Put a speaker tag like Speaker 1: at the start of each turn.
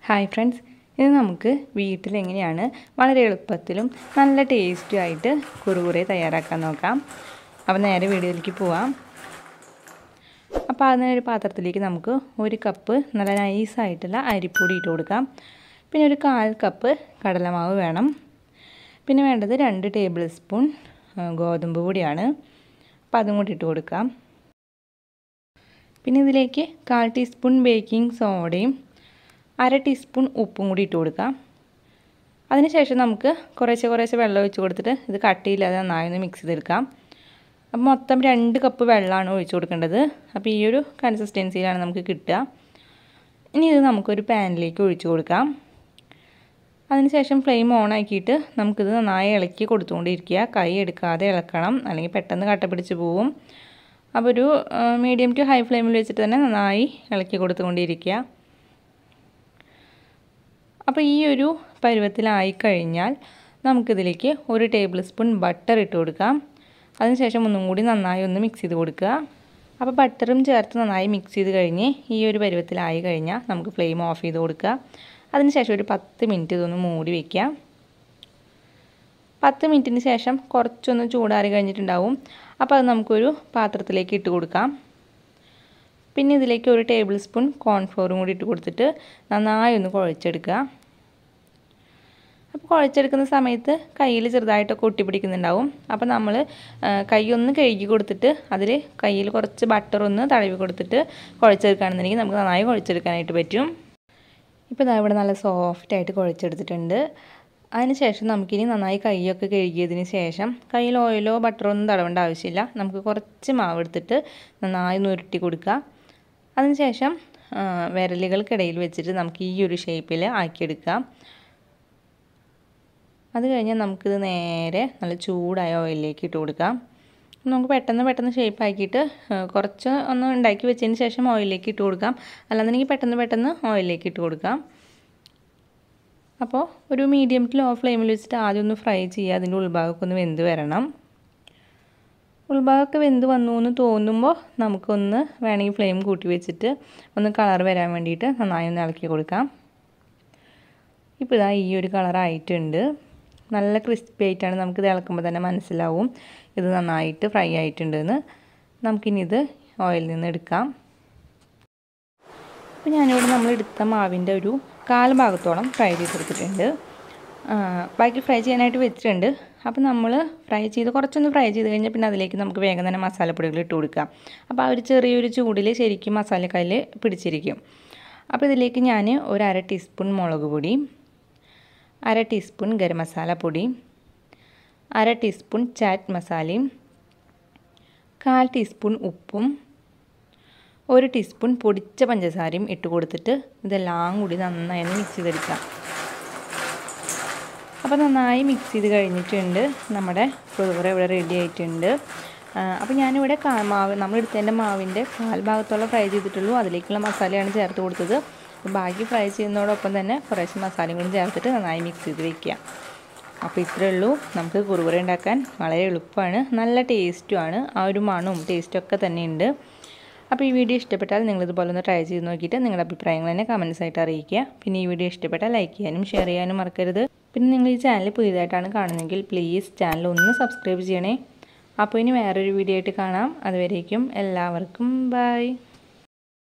Speaker 1: hi friends ഇത് നമുക്ക് വീട്ടിൽ എങ്ങനെയാണ് വളരെ എളുപ്പത്തിലും നല്ല ടേസ്റ്റും ആയിട്ട് കുറുകുറെ തയ്യാറാക്കാൻ നോക്കാം അപ്പോൾ നേരെ വീഡിയോയിലേക്ക് പോവാം അപ്പോൾ അതിനൊരു പാത്രത്തിലേക്ക് നമുക്ക് ഒരു കപ്പ് നല്ല നൈസായിട്ടുള്ള അരിപ്പൊടി ഇട്ട് കൊടുക്കാം പിന്നെ ഒരു കാൽ കപ്പ് കടലമാവ് വേണം പിന്നെ വേണ്ടത് രണ്ട് ടേബിൾ സ്പൂൺ ഗോതമ്പ് പൊടിയാണ് അപ്പോൾ അതും കൂടി ഇട്ട് കൊടുക്കാം പിന്നെ ഇതിലേക്ക് കാൽ ടീസ്പൂൺ ബേക്കിംഗ് സോഡയും അര ടീസ്പൂൺ ഉപ്പും കൂടി ഇട്ട് കൊടുക്കാം അതിനുശേഷം നമുക്ക് കുറേശ്ശെ കുറേശ്ശെ വെള്ളം ഒഴിച്ച് കൊടുത്തിട്ട് ഇത് കട്ടിയില്ലാതെ നന്നായി ഒന്ന് മിക്സ് ചെയ്തെടുക്കാം അപ്പോൾ മൊത്തം രണ്ട് കപ്പ് വെള്ളമാണ് ഒഴിച്ച് കൊടുക്കേണ്ടത് അപ്പോൾ ഈ ഒരു കൺസിസ്റ്റൻസിയിലാണ് നമുക്ക് കിട്ടുക ഇനി ഇത് നമുക്കൊരു പാനിലേക്ക് ഒഴിച്ച് കൊടുക്കാം അതിനുശേഷം ഫ്ലെയിം ഓൺ ആക്കിയിട്ട് നമുക്കിത് നന്നായി ഇളക്കി കൊടുത്തുകൊണ്ടിരിക്കുക കൈ എടുക്കാതെ ഇളക്കണം അല്ലെങ്കിൽ പെട്ടെന്ന് കട്ട പിടിച്ച് പോവും അപ്പോൾ ഒരു മീഡിയം ടു ഹൈ ഫ്ലെയിമിൽ വെച്ചിട്ട് തന്നെ നന്നായി ഇളക്കി കൊടുത്തുകൊണ്ടിരിക്കുക അപ്പോൾ ഈ ഒരു പരുവത്തിലായി കഴിഞ്ഞാൽ നമുക്കിതിലേക്ക് ഒരു ടേബിൾ സ്പൂൺ ബട്ടർ ഇട്ട് കൊടുക്കാം അതിനുശേഷം ഒന്നും കൂടി നന്നായി ഒന്ന് മിക്സ് ചെയ്ത് കൊടുക്കുക അപ്പോൾ ബട്ടറും ചേർത്ത് നന്നായി മിക്സ് ചെയ്ത് കഴിഞ്ഞ് ഈ ഒരു പരുവത്തിലായി കഴിഞ്ഞാൽ നമുക്ക് ഫ്ലെയിം ഓഫ് ചെയ്ത് കൊടുക്കുക അതിനുശേഷം ഒരു പത്ത് മിനിറ്റ് ഇതൊന്ന് മൂടി വയ്ക്കുക പത്ത് മിനിറ്റിന് ശേഷം കുറച്ചൊന്ന് ചൂടാറി കഴിഞ്ഞിട്ടുണ്ടാവും അപ്പോൾ അത് നമുക്കൊരു പാത്രത്തിലേക്ക് ഇട്ട് കൊടുക്കാം പിന്നെ ഇതിലേക്ക് ഒരു ടേബിൾ സ്പൂൺ കോൺഫ്ലോറും കൂടി ഇട്ട് കൊടുത്തിട്ട് നന്നായി ഒന്ന് കുഴച്ചെടുക്കുക അപ്പോൾ കുഴച്ചെടുക്കുന്ന സമയത്ത് കയ്യിൽ ചെറുതായിട്ടൊക്കെ ഒട്ടിപ്പിടിക്കുന്നുണ്ടാവും അപ്പോൾ നമ്മൾ കൈ ഒന്ന് കഴുകി കൊടുത്തിട്ട് അതിൽ കയ്യിൽ കുറച്ച് ബട്ടർ ഒന്ന് തടവി കൊടുത്തിട്ട് കുഴച്ചെടുക്കുകയാണെന്നുണ്ടെങ്കിൽ നമുക്ക് നന്നായി കുഴച്ചെടുക്കാനായിട്ട് പറ്റും ഇപ്പോൾ ഇതാ ഇവിടെ നല്ല സോഫ്റ്റായിട്ട് കുഴച്ചെടുത്തിട്ടുണ്ട് അതിനുശേഷം നമുക്കിനി നന്നായി കൈയൊക്കെ കഴുകിയതിന് ശേഷം കയ്യിൽ ഓയിലോ ബട്ടറോ ഒന്നും തടവേണ്ട ആവശ്യമില്ല നമുക്ക് കുറച്ച് മാവ് എടുത്തിട്ട് നന്നായി ഉരുട്ടി കൊടുക്കുക അതിനുശേഷം വിരലുകൾക്കിടയിൽ വെച്ചിട്ട് നമുക്ക് ഈ ഒരു ഷേപ്പിൽ ആക്കിയെടുക്കാം അത് കഴിഞ്ഞാൽ നമുക്കിത് നേരെ നല്ല ചൂടായ ഓയിലിലേക്ക് ഇട്ട് കൊടുക്കാം നമുക്ക് പെട്ടെന്ന് പെട്ടെന്ന് ഷേപ്പ് ആക്കിയിട്ട് കുറച്ച് ഒന്ന് ഉണ്ടാക്കി വെച്ചതിന് ശേഷം ഓയിലിലേക്ക് ഇട്ട് കൊടുക്കാം അല്ലാന്നുണ്ടെങ്കിൽ പെട്ടെന്ന് പെട്ടെന്ന് ഓയിലിലേക്ക് ഇട്ട് കൊടുക്കാം അപ്പോൾ ഒരു മീഡിയം ടു ലോ ഫ്ലെയിമിൽ വെച്ചിട്ട് ആദ്യം ഒന്ന് ഫ്രൈ ചെയ്യുക അതിൻ്റെ ഉൾഭാഗമൊക്കെ ഒന്ന് വെന്ത് വരണം ഉൾഭാഗമൊക്കെ വെന്ത് വന്നു എന്ന് തോന്നുമ്പോൾ നമുക്കൊന്ന് വേണമെങ്കിൽ ഫ്ലെയിം കൂട്ടി വെച്ചിട്ട് ഒന്ന് കളർ വരാൻ വേണ്ടിയിട്ട് നന്നായി ഒന്ന് ഇളക്കി കൊടുക്കാം ഇപ്പോൾ ഇതാ ഈ ഒരു കളറായിട്ടുണ്ട് നല്ല ക്രിസ്പി ആയിട്ടാണ് നമുക്കിത് ഇളക്കുമ്പോൾ തന്നെ മനസ്സിലാവും ഇത് നന്നായിട്ട് ഫ്രൈ ആയിട്ടുണ്ടെന്ന് നമുക്കിനി ഇത് ഓയിലിൽ നിന്ന് എടുക്കാം അപ്പോൾ ഞാനിവിടെ നമ്മൾ എടുത്ത മാവിൻ്റെ ഒരു കാൽ ഭാഗത്തോളം ഫ്രൈ ചെയ്തെടുത്തിട്ടുണ്ട് ബാക്കി ഫ്രൈ ചെയ്യാനായിട്ട് വെച്ചിട്ടുണ്ട് അപ്പോൾ നമ്മൾ ഫ്രൈ ചെയ്ത് കുറച്ചൊന്ന് ഫ്രൈ ചെയ്ത് കഴിഞ്ഞാൽ പിന്നെ അതിലേക്ക് നമുക്ക് വേഗം തന്നെ മസാലപ്പൊടികൾ ഇട്ട് കൊടുക്കാം അപ്പോൾ ആ ഒരു ചെറിയൊരു ചൂടിൽ ശരിക്കും മസാലക്കല്ല് പിടിച്ചിരിക്കും അപ്പോൾ ഇതിലേക്ക് ഞാൻ ഒരു അര ടീസ്പൂൺ മുളക് പൊടി അര ടീസ്പൂൺ ഗരം മസാല പൊടി അര ടീസ്പൂൺ ചാറ്റ് മസാലയും കാൽ ടീസ്പൂൺ ഉപ്പും ഒരു ടീസ്പൂൺ പൊടിച്ച പഞ്ചസാരയും ഇട്ട് കൊടുത്തിട്ട് ഇതെല്ലാം കൂടി നന്നായി ഒന്ന് മിക്സ് ചെയ്തെടുക്കാം അപ്പോൾ നന്നായി മിക്സ് ചെയ്ത് കഴിഞ്ഞിട്ടുണ്ട് നമ്മുടെ കുറുകുറ ഇവിടെ റെഡി ആയിട്ടുണ്ട് അപ്പോൾ ഞാനിവിടെ മാവ് നമ്മൾ എടുത്തതിൻ്റെ മാവിൻ്റെ കാൽ ഭാഗത്തോളം ഫ്രൈ ചെയ്തിട്ടുള്ളൂ അതിലേക്കുള്ള മസാലയാണ് ചേർത്ത് കൊടുത്തത് ബാക്കി ഫ്രൈ ചെയ്യുന്നതോടൊപ്പം തന്നെ കുറേശ്ശെ മസാലയും കൂടി ചേർത്തിട്ട് നന്നായി മിക്സ് ചെയ്ത് വെക്കുക അപ്പോൾ ഇത്രയേ ഉള്ളൂ നമുക്ക് കുറുകുറ ഉണ്ടാക്കാൻ വളരെ എളുപ്പമാണ് നല്ല ടേസ്റ്റുമാണ് ആ ഒരു മണവും ടേസ്റ്റും ഒക്കെ തന്നെ ഉണ്ട് അപ്പോൾ ഈ വീഡിയോ ഇഷ്ടപ്പെട്ടാൽ നിങ്ങളിതുപോലെ ഒന്ന് ട്രൈ ചെയ്ത് നോക്കിയിട്ട് നിങ്ങളുടെ അഭിപ്രായങ്ങൾ തന്നെ കമൻസ് ആയിട്ട് അറിയിക്കുക പിന്നെ ഈ വീഡിയോ ഇഷ്ടപ്പെട്ടാൽ ലൈക്ക് ചെയ്യാനും ഷെയർ ചെയ്യാനും മറക്കരുത് പിന്നെ നിങ്ങൾ ഈ ചാനൽ പുതിയതായിട്ടാണ് കാണുന്നതെങ്കിൽ പ്ലീസ് ചാനൽ ഒന്ന് സബ്സ്ക്രൈബ് ചെയ്യണേ അപ്പോൾ ഇനി വേറൊരു വീഡിയോ ആയിട്ട് കാണാം അതുവരേക്കും എല്ലാവർക്കും ബൈ